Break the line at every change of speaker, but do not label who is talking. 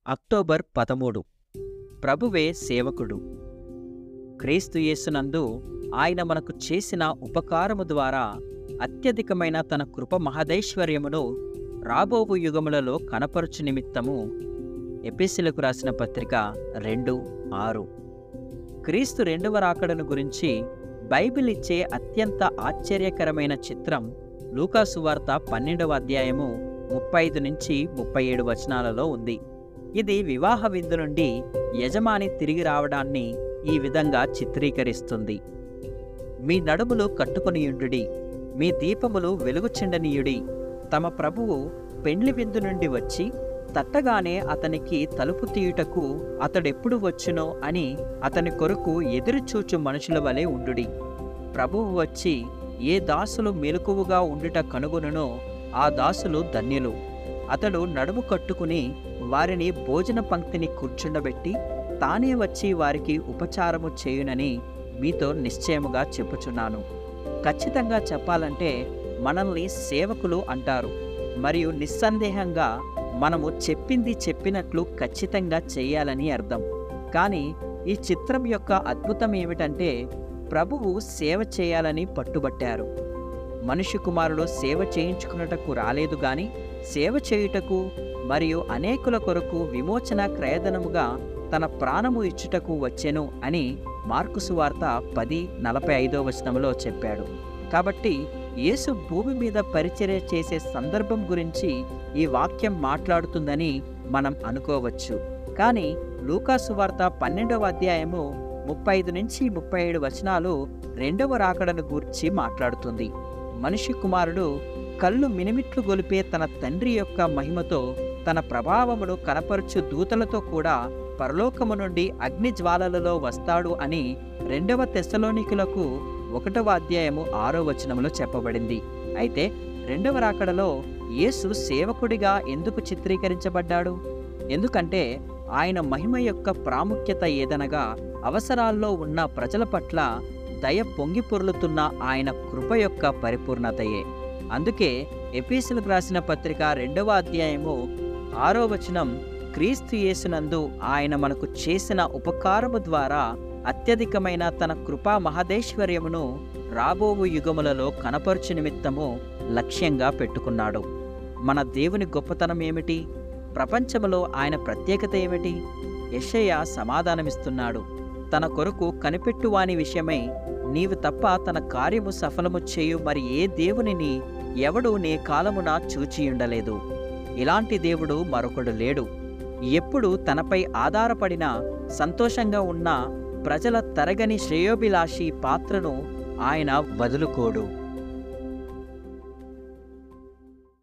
October పదమూడు ప్రభువే సేవకుడు క్రీస్తు యేసునందు ఆయన మనకు చేసిన ఉపకారము ద్వారా అత్యధికమైన తన కృప మహదైశ్వర్యమును రాబోవు యుగములలో కనపరచు నిమిత్తము ఎపిసిలకు రాసిన పత్రిక రెండు ఆరు క్రీస్తు రెండవ రాకడను గురించి బైబిల్ ఇచ్చే అత్యంత ఆశ్చర్యకరమైన చిత్రం లూకాసు వార్త పన్నెండవ అధ్యాయము ముప్పై ఐదు నుంచి ముప్పై ఏడు వచనాలలో ఉంది ఇది వివాహ విందు నుండి యజమాని తిరిగి రావడాన్ని ఈ విధంగా చిత్రీకరిస్తుంది మీ నడుములు కట్టుకొనియుండుడి మీ దీపములు వెలుగు చెండనీయుడి తమ ప్రభువు పెండ్లి విందు నుండి వచ్చి తట్టగానే అతనికి తలుపు తీయుటకు అతడెప్పుడు వచ్చునో అని అతని కొరకు ఎదురుచూచు మనుషుల వలె ఉండుడి ప్రభువు వచ్చి ఏ దాసులు మెలకువగా ఉండుట కనుగొనునో ఆ దాసులు ధన్యులు అతడు నడుము కట్టుకుని వారిని భోజన పంక్తిని కూర్చుండబెట్టి తానే వచ్చి వారికి ఉపచారము చేయునని మీతో నిశ్చయముగా చెప్పుచున్నాను ఖచ్చితంగా చెప్పాలంటే మనల్ని సేవకులు అంటారు మరియు నిస్సందేహంగా మనము చెప్పింది చెప్పినట్లు ఖచ్చితంగా చేయాలని అర్థం కానీ ఈ చిత్రం యొక్క అద్భుతం ఏమిటంటే ప్రభువు సేవ చేయాలని పట్టుబట్టారు మనుష్య కుమారుడు సేవ చేయించుకున్నటకు రాలేదు గాని సేవ చేయుటకు మరియు అనేకుల కొరకు విమోచన క్రయధనముగా తన ప్రాణము ఇచ్చుటకు వచ్చెను అని మార్కు సువార్త పది నలభై ఐదో వచనంలో చెప్పాడు కాబట్టి యేసు భూమి మీద పరిచర్య చేసే సందర్భం గురించి ఈ వాక్యం మాట్లాడుతుందని మనం అనుకోవచ్చు కానీ లూకాసు వార్త పన్నెండవ అధ్యాయము ముప్పై ఐదు నుంచి ముప్పై ఏడు వచనాలు రెండవ రాకడను గూర్చి మాట్లాడుతుంది మనిషి కుమారుడు కళ్ళు మినిమిట్లు గొలిపే తన తండ్రి యొక్క మహిమతో తన ప్రభావమును కనపరుచు దూతలతో కూడా పరలోకము నుండి అగ్ని జ్వాలలలో వస్తాడు అని రెండవ తెస్సలోనికులకు ఒకటవ అధ్యాయము ఆరో వచనములో చెప్పబడింది అయితే రెండవ రాకడలో యేసు సేవకుడిగా ఎందుకు చిత్రీకరించబడ్డాడు ఎందుకంటే ఆయన మహిమ యొక్క ప్రాముఖ్యత ఏదనగా అవసరాల్లో ఉన్న ప్రజల పట్ల దయ పొంగి పొర్లుతున్న ఆయన కృప యొక్క పరిపూర్ణతయే అందుకే ఎపీసులకు రాసిన పత్రిక రెండవ అధ్యాయము ఆరో వచనం క్రీస్తు యేసునందు ఆయన మనకు చేసిన ఉపకారము ద్వారా అత్యధికమైన తన కృపా మహదేశ్వర్యమును రాబోవు యుగములలో కనపరుచు నిమిత్తము లక్ష్యంగా పెట్టుకున్నాడు మన దేవుని గొప్పతనం ఏమిటి ప్రపంచములో ఆయన ప్రత్యేకత ఏమిటి యెషయా సమాధానమిస్తున్నాడు తన కొరకు కనిపెట్టువాని విషయమై నీవు తప్ప తన కార్యము సఫలము చేయు మరి ఏ దేవునిని ఎవడు నే కాలమున చూచియుండలేదు ఇలాంటి దేవుడు మరొకడు లేడు ఎప్పుడు తనపై ఆధారపడిన సంతోషంగా ఉన్న ప్రజల తరగని శ్రేయోభిలాషి పాత్రను ఆయన వదులుకోడు